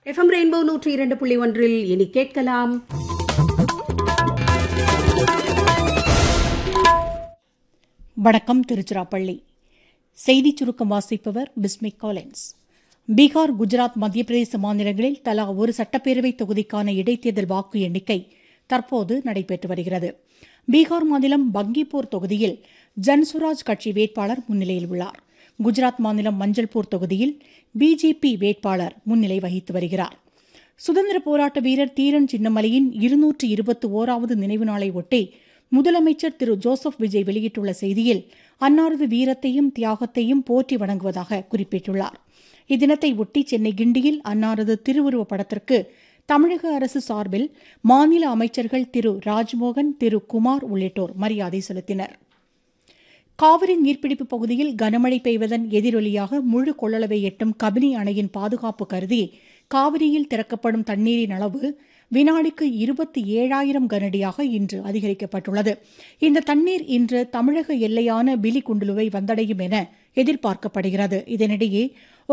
FM rainbow நூற்றி இரண்டு புள்ளி ஒன்றில் இனி கேட்கலாம் வணக்கம் திருச்சிராப்பள்ளி செய்திச் சுருக்கம் வாசிப்பவர் பிஸ்மிக் காலின்ஸ் பீகார் குஜராத் மத்திய பிரதேச மாநிலங்களில் தலா ஒரு சட்டப்பேரவை தொகுதிக்கான இடைத்தேர்தல் வாக்கு எண்ணிக்கை தற்போது நடைபெற்று வருகிறது பீகார் மாநிலம் பங்கிப்பூர் தொகுதியில் ஜன்சுராஜ் கட்சி வேட்பாளர் முன்னிலையில் உள்ளார் குஜராத் மாநிலம் மஞ்சள்பூர் தொகுதியில் பிஜேபி வேட்பாளர் முன்னிலை வகித்து வருகிறார் சுதந்திர போராட்ட வீரர் தீரன் சின்னமலையின் இருநூற்று இருபத்தி ஓராவது நினைவு நாளை ஒட்டி முதலமைச்சர் திரு ஜோசப் விஜய் வெளியிட்டுள்ள செய்தியில் அன்னாரது வீரத்தையும் தியாகத்தையும் போற்றி வணங்குவதாக குறிப்பிட்டுள்ளார் இத்தினத்தை ஒட்டி சென்னை கிண்டியில் அன்னாரது திருவுருவப் படத்திற்கு தமிழக அரசு சார்பில் மாநில அமைச்சர்கள் திரு ராஜ்மோகன் திரு குமார் உள்ளிட்டோர் மரியாதை செலுத்தினர் காவிரி நீர்பிடிப்பு பகுதியில் கனமழை பெய்வதன் எதிரொலியாக முழு கொள்ளளவை எட்டும் கபினி அணையின் பாதுகாப்பு கருதி காவிரியில் திறக்கப்படும் தண்ணீரின் அளவு வினாடிக்கு இருபத்தி ஏழாயிரம் கனடியாக இன்று அதிகரிக்கப்பட்டுள்ளது இந்த தண்ணீர் இன்று தமிழக எல்லையான பிலிகுண்டுலுவை வந்தடையும் என எதிர்பார்க்கப்படுகிறது இதனிடையே